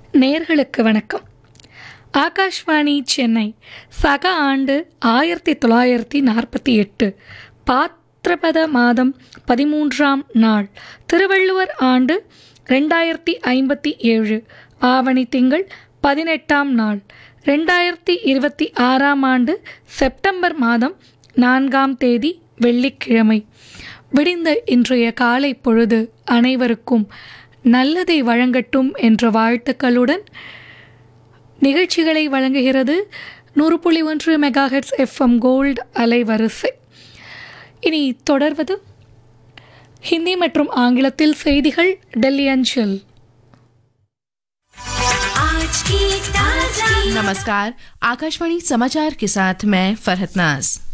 நேர்களுக்கு வணக்கம் ஆகாஷ்வாணி சென்னை சக ஆண்டு ஆயிரத்தி தொள்ளாயிரத்தி நாற்பத்தி எட்டு பாத்திரபத மாதம் பதிமூன்றாம் நாள் திருவள்ளுவர் ஆண்டு ரெண்டாயிரத்தி ஐம்பத்தி ஏழு ஆவணி திங்கள் பதினெட்டாம் நாள் ரெண்டாயிரத்தி இருபத்தி ஆறாம் ஆண்டு செப்டம்பர் மாதம் நான்காம் தேதி வெள்ளிக்கிழமை விடிந்த இன்றைய காலை பொழுது அனைவருக்கும் நல்லதை வழங்கட்டும் என்ற வாழ்த்துக்களுடன் நிகழ்ச்சிகளை வழங்குகிறது நூறு புள்ளி ஒன்று மெகாஹெட்ஸ் எஃப்எம் கோல்டு அலைவரிசை இனி தொடர்வது ஹிந்தி மற்றும் ஆங்கிலத்தில் செய்திகள் டெல்லி அஞ்சல் आज की ताजा नमस्कार आकाशवाणी समाचार के साथ मैं फरहत नाज